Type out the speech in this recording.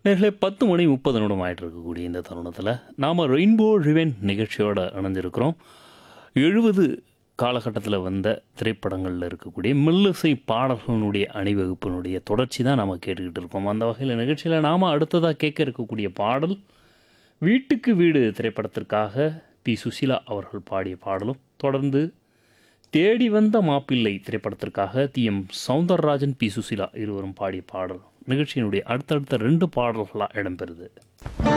நேர்களே பத்து மணி முப்பது நிமிடம் ஆயிட்டு இருக்கக்கூடிய இந்த தருணத்தில் நாம் ரெயின்போ ரிவென் நிகழ்ச்சியோட இணைஞ்சிருக்கிறோம் எழுபது காலகட்டத்தில் வந்த திரைப்படங்களில் இருக்கக்கூடிய மெல்லிசை பாடல்களுடைய அணிவகுப்பினுடைய தொடர்ச்சி தான் நாம் கேட்டுக்கிட்டு இருக்கோம் அந்த வகையில் நிகழ்ச்சியில் நாம் அடுத்ததாக கேட்க இருக்கக்கூடிய பாடல் வீட்டுக்கு வீடு திரைப்படத்திற்காக பி சுசிலா அவர்கள் பாடிய பாடலும் தொடர்ந்து தேடி வந்த மாப்பிள்ளை திரைப்படத்திற்காக T M Soundararajan P Susheela இருவரும் பாடிய பாடல் நிகழ்ச்சியினுடைய அடுத்தடுத்த ரெண்டு பாடல்களாக இடம்பெறுது